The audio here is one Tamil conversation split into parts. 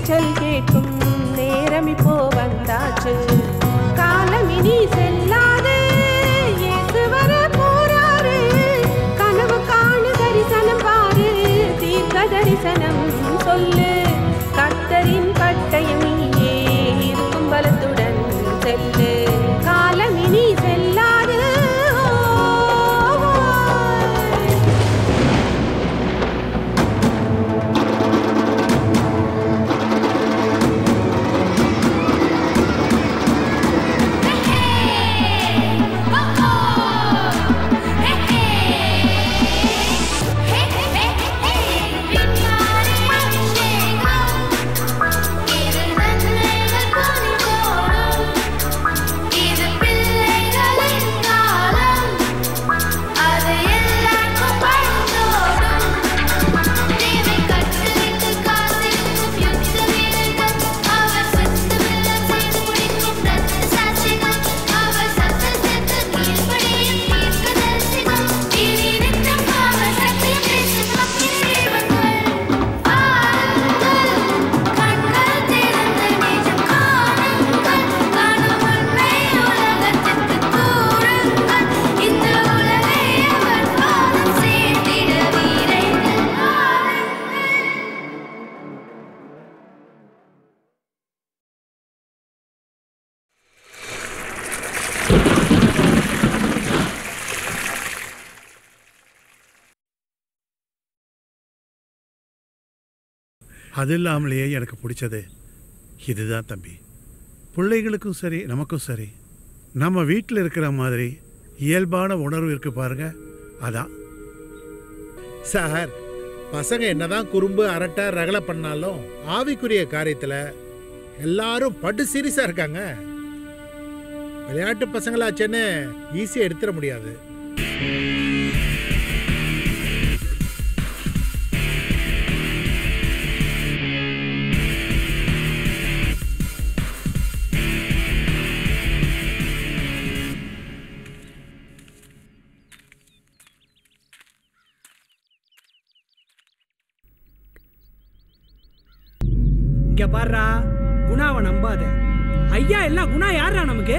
நீச்சல் கேட்கும் நேரம் இப்போ வந்தாச்சு காலம் இனி செல்லாது இயேசு வர போறாரு கனவு காணு தரிசனம் பாரு தீர்க்க தரிசனம் சொல்லு கர்த்தரின் பட்டயம் நீயே இருக்கும் பலத்துடன் செல்லு காலம் இனி செல்லாது ஓ. அது இல்லாமலேயே எனக்கு பிடிச்சது இதுதான் தம்பி பிள்ளைகளுக்கும் சரி நமக்கும் சரி நம்ம வீட்டில் இருக்கிற மாதிரி இயல்பான உணர்வு இருக்கு பாருங்க அதான் சார் பசங்க என்னதான் குறும்பு அரட்டை ரகலை பண்ணாலும் ஆவிக்குரிய காரியத்தில் எல்லாரும் படு சீரியஸா இருக்காங்க விளையாட்டு பசங்களாச்சேன்னு ஈஸியாக எடுத்துட முடியாது இங்க பாருடா குணாவை நம்பாத ஐயா எல்லாம் குணா யாரா நமக்கு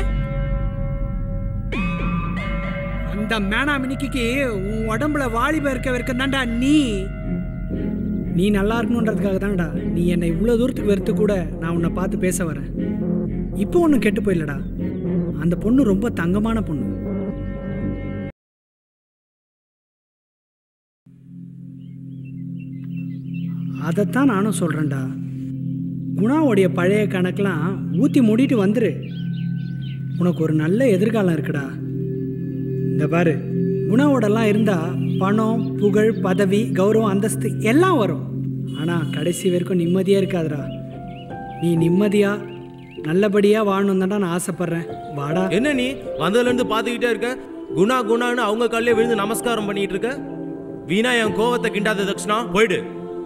அந்த மேனாமினிக்கு உன் உடம்புல வாலிப இருக்க வரைக்கும் தான்டா நீ நீ நல்லா இருக்கணுன்றதுக்காக தான்டா நீ என்னை இவ்வளோ தூரத்துக்கு வெறுத்து கூட நான் உன்னை பார்த்து பேச வரேன் இப்போ ஒன்றும் கெட்டு போயிடலடா அந்த பொண்ணு ரொம்ப தங்கமான பொண்ணு அதைத்தான் நானும் சொல்கிறேன்டா குணாவுடைய பழைய கணக்கெலாம் ஊற்றி மூடிட்டு வந்துரு உனக்கு ஒரு நல்ல எதிர்காலம் இருக்குடா இந்த பாரு குணாவோடலாம் இருந்தால் பணம் புகழ் பதவி கௌரவம் அந்தஸ்து எல்லாம் வரும் ஆனால் கடைசி வரைக்கும் நிம்மதியாக இருக்காதுடா நீ நிம்மதியாக நல்லபடியாக வாழணும் தான்டா நான் ஆசைப்பட்றேன் வாடா என்ன நீ வந்ததுல இருந்து பாத்துக்கிட்டே இருக்க குணா குணான்னு அவங்க காலிலே விழுந்து நமஸ்காரம் பண்ணிட்டு இருக்க வீணா என் கோவத்தை கிண்டாத தக்ஷணா போயிடு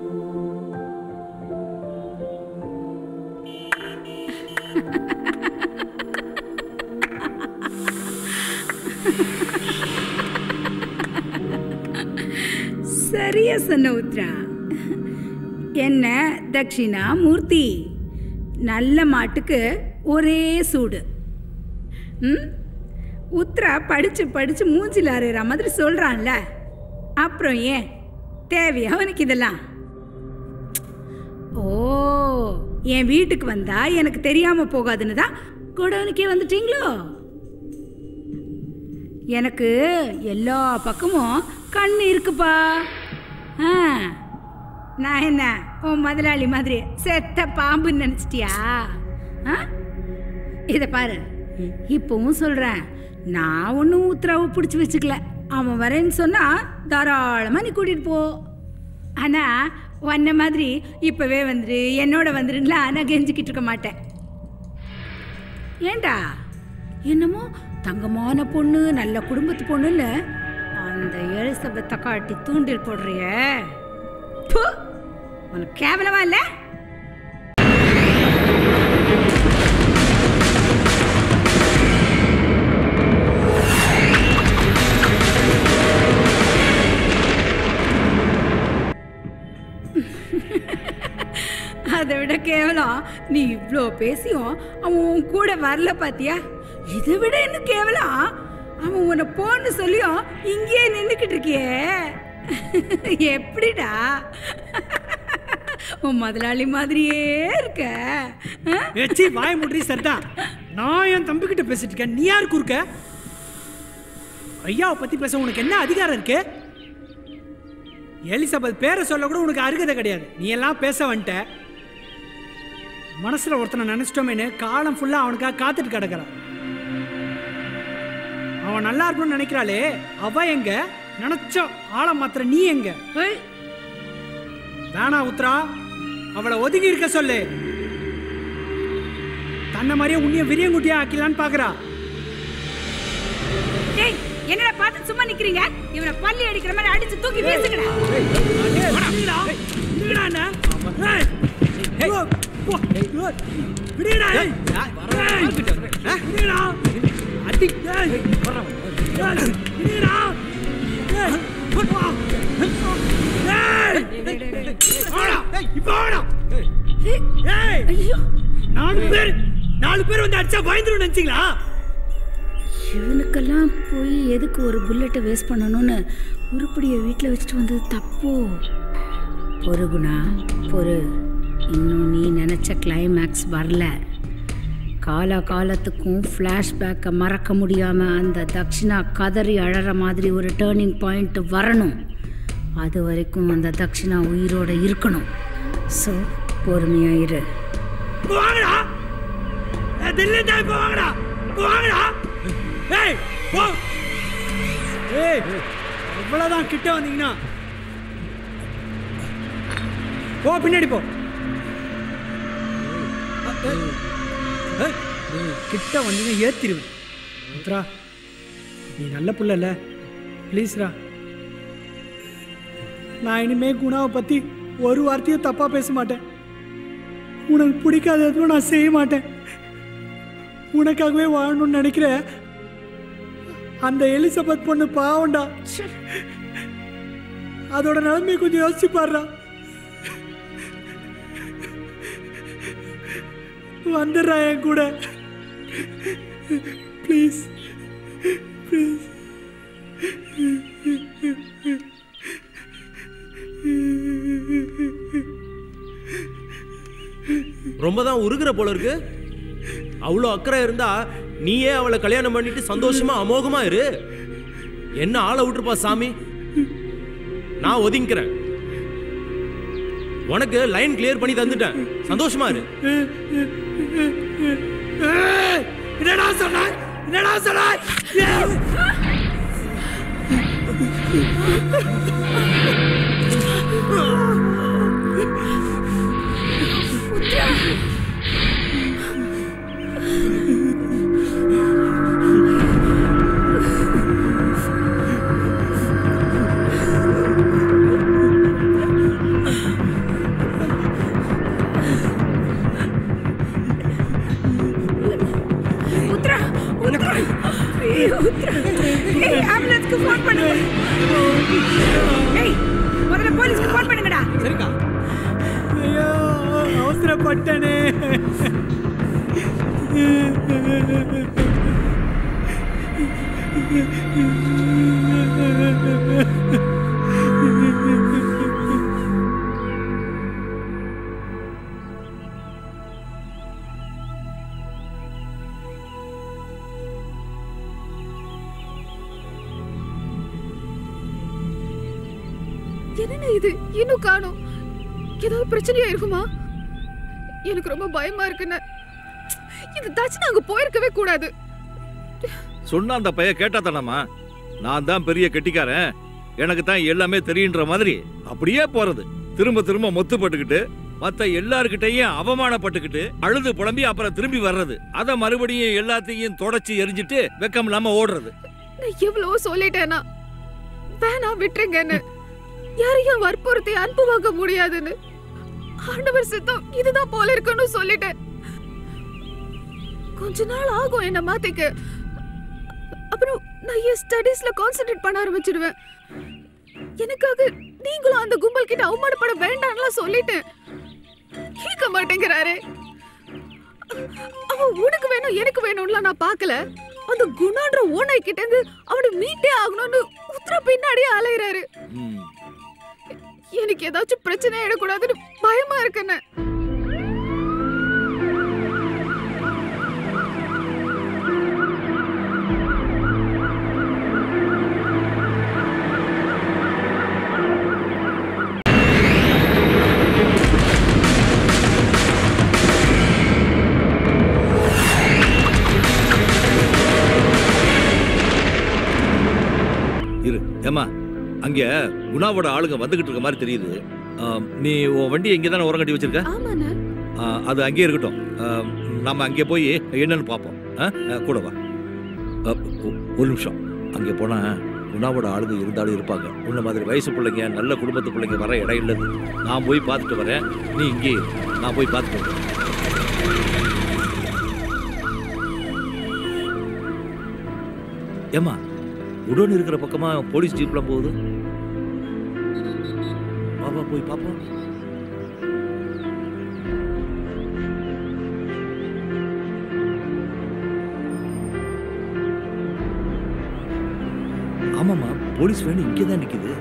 சரியா சொன்ன உத்ரா என்ன தக்ஷிணா மூர்த்தி நல்ல மாட்டுக்கு ஒரே சூடு ம் உத்ரா படிச்சு படிச்சு மூஞ்சில அறையிற மாதிரி சொல்றான்ல அப்புறம் ஏன் தேவையா அவனுக்கு இதெல்லாம் ஓ என் வீட்டுக்கு வந்தா எனக்கு தெரியாம போகாதுன்னு தான் குடவனுக்கே வந்துட்டீங்களோ எனக்கு எல்லா பக்கமும் கண்ணு இருக்குப்பா ஆ நான் என்ன உன் முதலாளி மாதிரி செத்த பாம்புன்னு நினச்சிட்டியா ஆ இதை பாரு இப்பவும் சொல்கிறேன் நான் ஒன்றும் உத்தரவு பிடிச்சி வச்சுக்கல அவன் வரேன்னு சொன்னா தாராளமாக நீ கூட்டிகிட்டு போ ஆனால் உன்ன மாதிரி இப்போவே வந்துரு என்னோட வந்துருங்களா நான் கெஞ்சிக்கிட்டு இருக்க மாட்டேன் ஏண்டா என்னமோ தங்கமான பொண்ணு நல்ல குடும்பத்து பொண்ணுன்னு அந்த எலிசபெத்தை காட்டி தூண்டில் போடுறிய ப்பு! உனக்கு கேவலமா இல்ல அதை விட கேவலம் நீ இவ்வளோ பேசியும் அவன் உன் கூட வரல பாத்தியா இதை விட இன்னும் கேவலம் அவன் உன்னை போன்னு சொல்லியும் இங்கேயே நின்றுக்கிட்டு இருக்கியே எப்படிடா உன் முதலாளி மாதிரியே இருக்க ஆ? ஏச்சி வாய முட்ரி சரிதான் நான் என் தம்பிக்கிட்ட பேசிட்டு இருக்கேன் நீ யார் குறுக்க ஐயாவை பத்தி பேச உனக்கு என்ன அதிகாரம் இருக்கு எலிசபெத் பேரை சொல்ல கூட உனக்கு அருகதை கிடையாது நீ எல்லாம் பேச வந்துட்ட மனசுல ஒருத்தனை நினைச்சிட்டோமேனு காலம் ஃபுல்லா அவனுக்காக காத்துட்டு கிடக்குறான் அவன் நல்லா இருக்கணும்னு நினைக்கிறாளே அவ எங்க நினைச்ச ஆளை மாத்திர நீ எங்க ஏய், வேணா உத்ரா அவளை ஒதுங்கி இருக்க சொல்லு தன்னை மாதிரியே உன்னைய விரியங்குட்டியா ஆக்கலான்னு பாக்குறா டேய் என்னடா பார்த்து சும்மா நிக்கிறீங்க இவனை பள்ளி அடிக்கிற மாதிரி அடிச்சு தூக்கி வீசுங்கடா நாலு பேர் நாலு பேர் வந்து அடிச்சா பயந்துரும் நினைச்சீங்களா இவனுக்கெல்லாம் போய் எதுக்கு ஒரு புல்லட்டை வேஸ்ட் பண்ணணும்னு உருப்படியை வீட்டில் வச்சுட்டு வந்தது தப்போ பொறு குணா பொறு இன்னும் நீ நினச்ச கிளைமேக்ஸ் வரல கால காலத்துக்கும் ஃப்ளாஷ்பேக்கை மறக்க முடியாமல் அந்த தக்ஷிணா கதறி அழற மாதிரி ஒரு டேர்னிங் பாயிண்ட் வரணும் அது வரைக்கும் அந்த தக்ஷிணா உயிரோட இருக்கணும் ஸோ பொறுமையாக இரு இப்போ வாங்கடா ஏய், தில்லி தான் இப்போ வாங்கடா இப்போ வாங்கடா ஏய் போ ஏய் அவ்வளோதான் கிட்ட வந்தீங்கன்னா போ பின்னாடி போ ஏய், ஏய், கிட்ட வந்தீங்கன்னா ஏத்திருவேன் மித்ரா நீ நல்ல புள்ளல ப்ளீஸ்ரா நான் இனிமே குணாவை பத்தி ஒரு வார்த்தையும் தப்பா பேச மாட்டேன் உனக்கு பிடிக்காத எதுவும் நான் செய்ய மாட்டேன் உனக்காகவே வாழணும்னு நினைக்கிற அந்த எலிசபெத் பொண்ணு பாவம்டா அதோட நிலைமையை கொஞ்சம் யோசிச்சு பாடுறா வந்துடுறா என் கூட ப்ளீஸ் ப்ளீஸ் ரொம்ப தான் உருகுற போல இருக்கு அவ்வளோ அக்கறை இருந்தா நீயே அவளை கல்யாணம் பண்ணிட்டு சந்தோஷமா அமோகமா இரு என்ன ஆளை விட்டுருப்பா சாமி நான் ஒதுங்கிக்கிறேன் உனக்கு லைன் கிளியர் பண்ணி தந்துட்டேன் சந்தோஷமா இரு ஏய், என்னடா சொன்ன என்னடா சொன்ன ஏய். உத்ரா உத்ரா ஏய், உத்ரா ஏய் ஆம்புலன்ஸ்க்கு ஃபோன் பண்ணுங்க ஏய் முதல்ல போலீஸ்க்கு ஃபோன் பண்ணுங்கடா சரிக்கா ஐயோ அவசரப்பட்டனே என்னண்ணே இது இன்னும் காணோம் ஏதாவது பிரச்சனையா இருக்குமா எனக்கு ரொம்ப பயமா இருக்குண்ணே இந்த தச்சு அங்க போயிருக்கவே கூடாது சொன்ன அந்த பையன் கேட்டா தானம்மா நான் தான் பெரிய கெட்டிக்காரன் எனக்கு தான் எல்லாமே தெரியுன்ற மாதிரி அப்படியே போறது திரும்ப திரும்ப மொத்து பட்டுக்கிட்டு மத்த எல்லார்கிட்டயும் அவமானப்பட்டுக்கிட்டு அழுது புலம்பி அப்புறம் திரும்பி வர்றது அத மறுபடியும் எல்லாத்தையும் தொடச்சி எரிஞ்சிட்டு வெக்கம் இல்லாம ஓடுறது நான் எவ்வளவோ சொல்லிட்டேனா வேணாம் விட்டுருங்கன்னு யாரையும் வற்புறுத்தி அன்பு வாங்க முடியாதுன்னு ஆண்டவர் சித்தம் இதுதான் போல இருக்குன்னு சொல்லிட்டேன் கொஞ்ச நாள் ஆகும் என்ன மாத்திக்க அப்புறம் நான் என் ஸ்டடீஸ்ல கான்சென்ட்ரேட் பண்ண ஆரம்பிச்சிடுவேன் எனக்காக நீங்களும் அந்த கும்பல் கிட்ட அவமானப்பட வேண்டாம்லாம் சொல்லிட்டேன் கேட்க மாட்டேன் மாட்டேங்கிறாரு அவன் உனக்கு வேணும் எனக்கு வேணும்லாம் நான் பார்க்கல அந்த குணான்ற ஓனை கிட்ட இருந்து அவனை மீட்டே ஆகணும்னு உத்தர பின்னாடியே அலையிறாரு ம். எனக்கு ஏதாச்சும் பிரச்சனை ஆயிடக்கூடாதுன்னு பயமா இருக்குன்னு இரு ஏமா அங்க குணாவோட ஆளுங்க வந்துகிட்டு இருக்க மாதிரி தெரியுது ஆம், நீ உன் வண்டியை இங்கே தானே உரம் கட்டி வச்சிருக்க ஆமாண்ணா ஆ, அது அங்கேயே இருக்கட்டும் ஆம், நம்ம அங்கே போய் என்னன்னு பார்ப்போம் ஆ? ஆ, கூட வா அ, ஒ- ஒரு நிமிஷம் அங்கே போனா குணாவோட ஆளுங்க இருந்தாலும் இருப்பாங்க உன்ன மாதிரி வயசு பிள்ளைங்க நல்ல குடும்பத்து பிள்ளைங்க வர இடம் இல்லைன்னு நான் போய் பார்த்துட்டு வரேன் நீ இங்கே இரு. நான் போய் பார்த்துட்டு வரேன் ஏம்மா உடனே இருக்கிற பக்கமா போலீஸ் ஜீப்லாம் போகுது பாப்பா போய் பாப்போம் ஆமாம்மா போலீஸ் வேணும் இங்கே தான் நிற்குது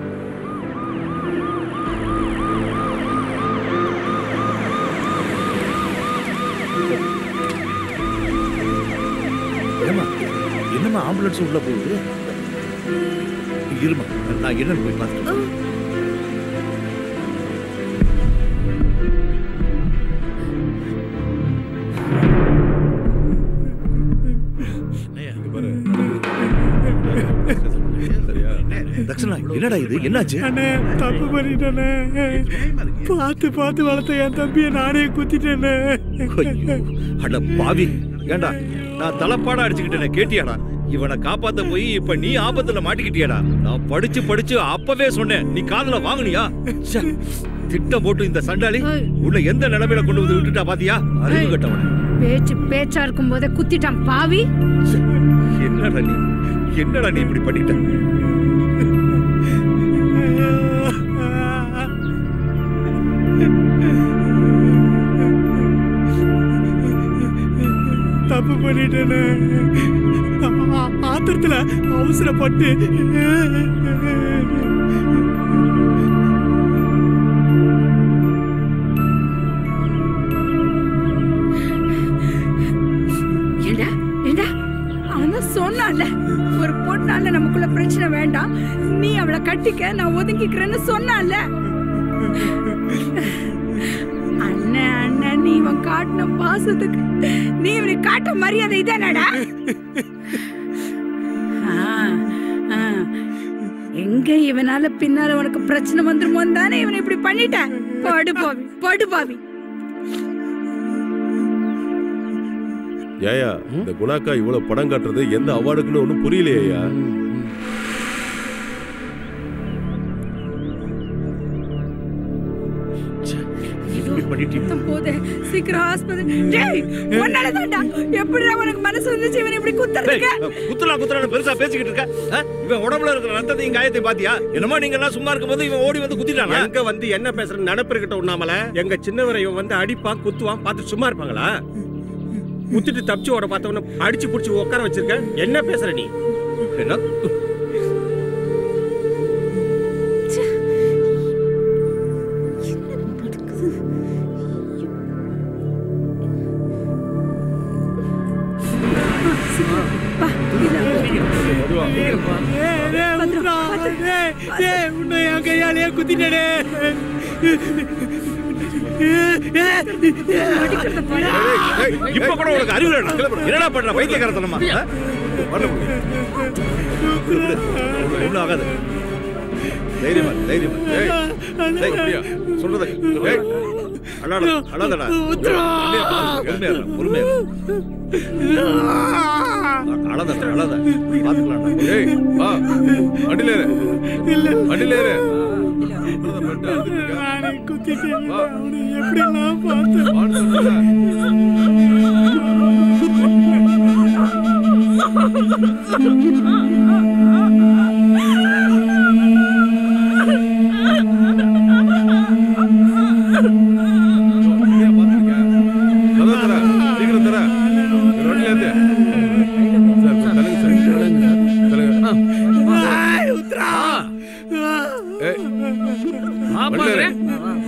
ஏம்மா என்னம்மா ஆம்புலன்ஸ் உள்ள போகுது இருமா நான் என்னன்னு போய் பார்த்துட்டு வரேன். தக்ஷணா என்னடா இது என்னாச்சு அண்ணே தப்பு பண்ணிட்டேனே பார்த்து பார்த்து வளர்த்த என் தம்பியை நானே குத்திட்டேனே ஐயோ, அட பாவி ஏண்டா நான் தலைப்பாடா அடிச்சுக்கிட்டேனே கேட்டியாடா இவனை காப்பாத்த போய் இப்ப நீ ஆபத்துல மாட்டிக்கிட்டியாடா நான் படிச்சு படிச்சு அப்பவே சொன்னேன் நீ காதுல வாங்குனியா ச்சே, திட்டம் போட்டு இந்த சண்டாளி உன்னை எந்த நிலைமையில கொண்டு வந்து விட்டுட்டா பாத்தியா அறிவு கட்டவன பேச்சு பேச்சா இருக்கும் போதே குத்திட்டான் பாவி என்னடா நீ என்னடா நீ இப்படி பண்ணிட்ட தப்பு பண்ணிட்டேனே ஆ- ஆத்திரத்துல அவசரப்பட்டு ஏண்டா ஏண்டா அவன் தான் சொன்னான்ல ஒரு பொண்ணால நமக்குள்ள பிரச்சனை வேண்டாம் நீ அவளை கட்டிக்க நான் ஒதுங்கிக்கிறேன்னு சொன்னான்ல அண்ணன் அண்ணன் நீ இவன் காட்டின பாசத்துக்கு நீ இவனுக்கு காட்ட மரியாதை இதானடா ஆ, ஆ. எங்க இவனால பின்னால உனக்கு பிரச்சனை வந்துருமோ தானே இவனை இப்படி பண்ணிட்டேன் படுபாவி படுபாவி ஏயா இந்த குணாக்கா இவ்வளவு படம் காட்டுறது எந்த அவார்டுக்குன்னு ஒன்றும் புரியலையா இப்படி பண்ணிட்டீங்க ரத்தம் போதே சீக்கிரம் ஆஸ்பத்திரி டேய் உன்னால தான்டா எப்படிடா உனக்கு மனசு வந்துச்சு இவனை இப்படி குத்துறதுக்கு குத்துலா குத்துலான்னு பெருசா பேசிக்கிட்டு இருக்க ஆ? இவன் உடம்புல இருக்கிற ரத்தத்தையும் காயத்தையும் பாத்தியா என்னமோ நீங்க எல்லாம் சும்மா இருக்கும்போது இவன் ஓடி வந்து குத்திட்டானா எங்க வந்து என்ன பேசுற நடப்பிருக்கட்டும் உண்ணாமல எங்க சின்னவரை இவன் வந்து அடிப்பான் குத்துவான் பார்த்து சும்மா இருப்பாங்களா குத்திட்டு தப்பிச்சு ஓட பார்த்தவன அடிச்சு புடிச்சு உட்கார வச்சிருக்க என்ன பேசுற நீ என்ன வா இதோ. உன்னை என் கையாலேயே குத்திட்டேனே அடிக்கிறத பாரு. இப்ப கூட உனக்கு அறிவு இல்லடா. என்னடா பண்ற பைத்தியக்காரத்தனமா ஆ? வரல விடு. விடு, விடு. ஒண்ணும் ஆகாது தைரியமா இரு, தைரியமா இரு. ஏய், டேய், அப்படியா? சொல்றத கேளு. ஏய், அழாத, அழாதடா. பொறுமையா இரு, பொறுமையா இரு, பொறுமையா இரு. அ- அழாத, அழாத. பாத்துக்கலாம்டா. ஏய் வா வண்டியில ஏறு வண்டியில ஏறு நானே குத்திட்டேன் அவனை எப்படிலாம் பார்த்தேன் வான்னு சொல்றேன். பொறுமையா பாத்து.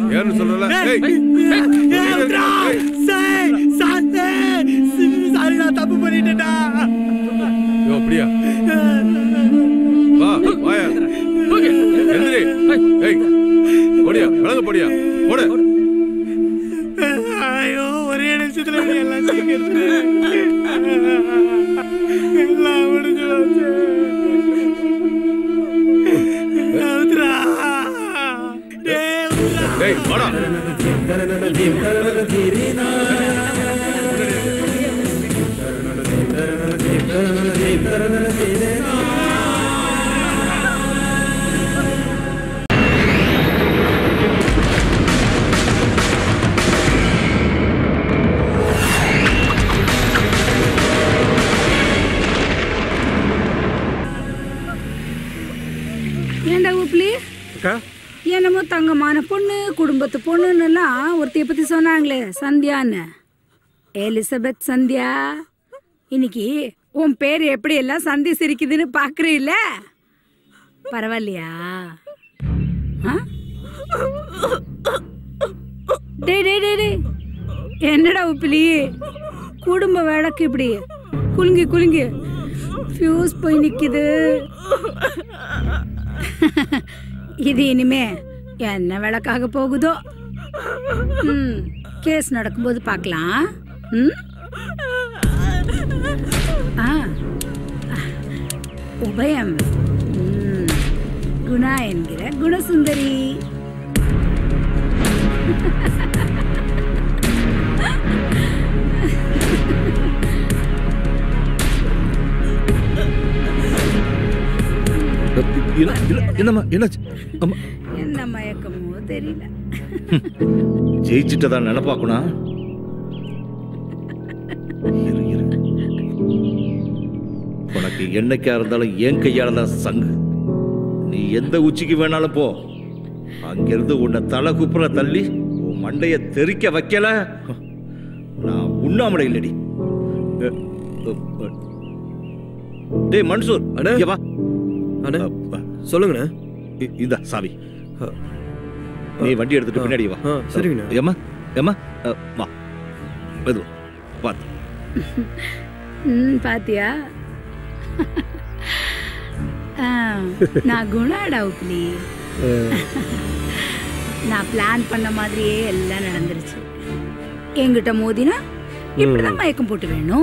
ஏன்னு சொல்லல ஏய் சாரி நான் தப்பு பண்ணிட்டேன்டா யோ, அப்படியா வா வாயா எந்திரி ஏய் போடியா விலக போடியா போடு ஐயோ ஒரே நிமிஷத்துல இப்படி எல்லாம் செய்கிறது. எல்லாம் முடிஞ்சு போச்சு. உத்ரா. டேய், உத்ரா. டேய் வாடா ஏண்டா ஊப்ளி அக்கா என்னமோ தங்கமான பொண்ணு குடும்பத்து பொண்ணுன்னெல்லாம் ஒருத்தைய பத்தி சொன்னாங்களே சந்தியான்னு எலிசபெத் சந்தியா இன்னைக்கு உன் பேர் எப்படி எல்லாம் சந்தி சிரிக்குதுன்னு பாக்குறீல்ல பரவாயில்லையா ஆ? டேய் டேய் டேய் டேய் என்னடா உப்பிலி குடும்ப விளக்கு இப்படி குலுங்கி குலுங்கி ஃபியூஸ் போய் நிக்குது இது இனிமே என்ன விளக்காக போகுதோ ம் கேஸ் நடக்கும்போது பார்க்கலாம் ம் ஆ உபயம் ம், குணா என்கிற குணசுந்தரி என்ன- என்ன- என்னம்மா என்னாச்சு அம்மா என்ன மயக்கமோ தெரியல ஜெயிச்சுட்டதா நினைப்பாக்குனா இரு, இரு. உனக்கு என்னைக்கா இருந்தாலும் என் கையால தான் சங்கு நீ எந்த உச்சிக்கு வேணாலும் போ அங்கிருந்து உன்னை தலை குப்புற தள்ளி உன் மண்டைய தெறிக்க வைக்கல நான் உண்ணாமலை இல்லடி அ, அ, அ. டேய் மன்சூர் அண்ணே. இங்க வா அண்ணே அ, சொல்லுங்கண்ணே இ- இந்தா சாவி நீ வண்டி எடுத்துட்டு பின்னாடி வா ஆ, சரிங்கண்ணே. ஏம்மா ஏம்மா அ, வா மெதுவா பார்த்து ம் பாத்தியா ஆ, நான் குணாடா உப்ளி நான் பிளான் பண்ண மாதிரியே எல்லாம் நடந்துருச்சு என்கிட்ட மோதினா இப்படிதான் மயக்கம் போட்டு வேணும்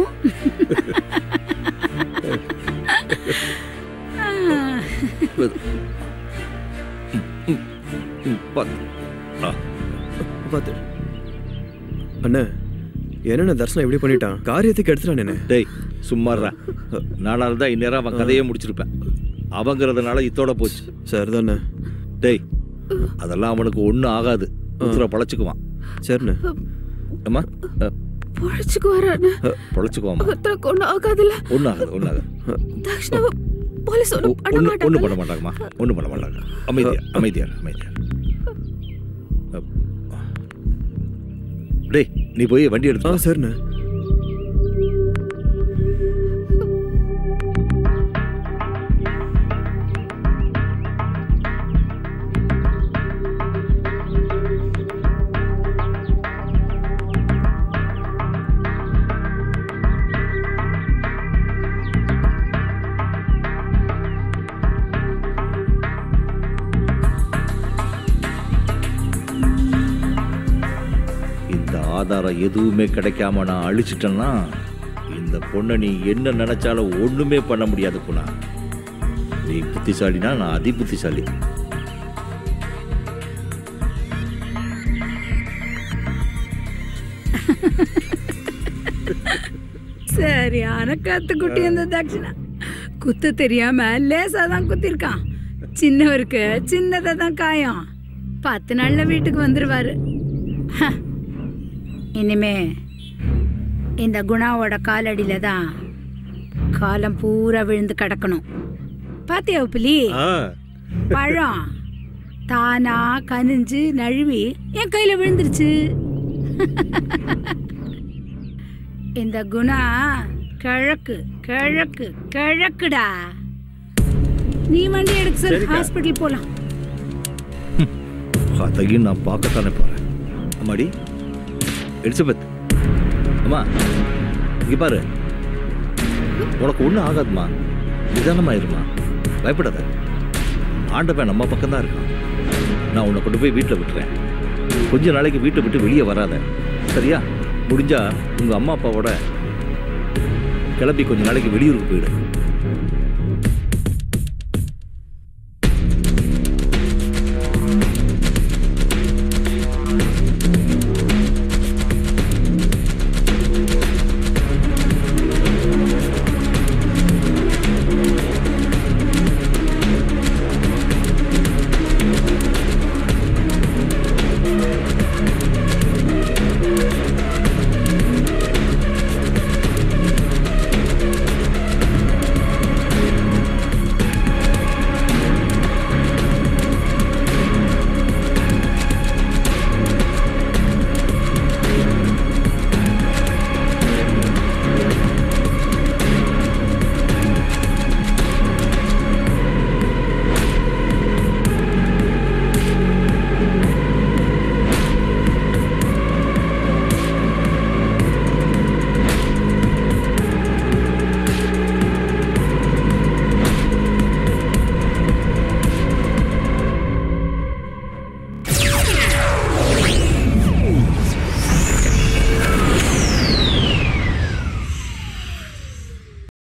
ஆ, மெது. ம், ம், பார்த்து ஆ பார்த்து அண்ணே என்னண்ணே தர்சனம் இப்படி பண்ணிட்டான் காரியத்துக்கு எடுத்துட்டானே டேய் சும்மாறா நானா இருந்தா இந்நேரம் அவன் கதையே முடிச்சிருப்பேன் அவங்கிறதுனால இத்தோட போச்சு சரிதாண்ணே டேய் அதெல்லாம் அவனுக்கு ஒன்றும் ஆகாது உத்தர பழச்சுக்குவான் சரிண்ணே அம்மா அ, பொழைச்சுக்கு வரானு பொழைச்சுக்குவாம்மா ஒருத்தருக்கு ஒன்றும் ஆகாதுல்ல ஒன்றும் ஆகாது ஒன்றும் ஆகாது தக்ஷணாவை போலீஸ் ஒன்றும் பண்ண ஒன்றும் ஒன்றும் மாட்டாங்க பண்ண மாட்டாங்கம்மா ஒன்றும் பண்ண மாட்டாங்க அமைதியா அமைதியா இரு, அமைதியா இரு. அ, டேய் நீ போய் வண்டி ஆ எடுத்து வா. சரிண்ணே இந்த ஆதாரம் எதுவுமே கிடைக்காம நான் அழிச்சிட்டேன்னா இந்த பொண்ணை நீ என்ன நினைச்சாலும் ஒண்ணுமே பண்ண முடியாது குணா நீ புத்திசாலினா நான் அதி புத்திசாலி சரியான கத்து குட்டி அந்த தக்ஷணா குத்த தெரியாம லேசா தான் குத்திருக்கான் சின்னவருக்கு சின்னதா தான் காயம் பத்து நாள்ல வீட்டுக்கு வந்துருவாரு ஹ. இனிமே இந்த குணாவோட காலடியில தான் காலம் பூரா விழுந்து கிடக்கணும் பாத்தியா உப்பிலி ஆ பழம் தானா கனிஞ்சு நழுவி என் கையில விழுந்துருச்சு இந்த குணா கிழக்கு கிழக்கு கிழக்குடா நீ வண்டி எடுக்க சொல்லு சரிக்கா. ஹாஸ்பிட்டல் போலாம் அதையும் நான் பார்க்கத்தானே போறேன் அம்மாடி எலிசபெத் அம்மா இங்க பாரு உனக்கு ஒன்றும் ஆகாதுமா நிதானமா இருமா பயப்படாத ஆண்டவன் நம்ம பக்கம் தான் இருக்கான் நான் உன்னை கொண்டு போய் வீட்டில் விட்டுறேன் கொஞ்ச நாளைக்கு வீட்டை விட்டு வெளியே வராத சரியா முடிஞ்சா உங்க அம்மா அப்பாவோட கிளம்பி கொஞ்ச நாளைக்கு வெளியூருக்கு போயிடு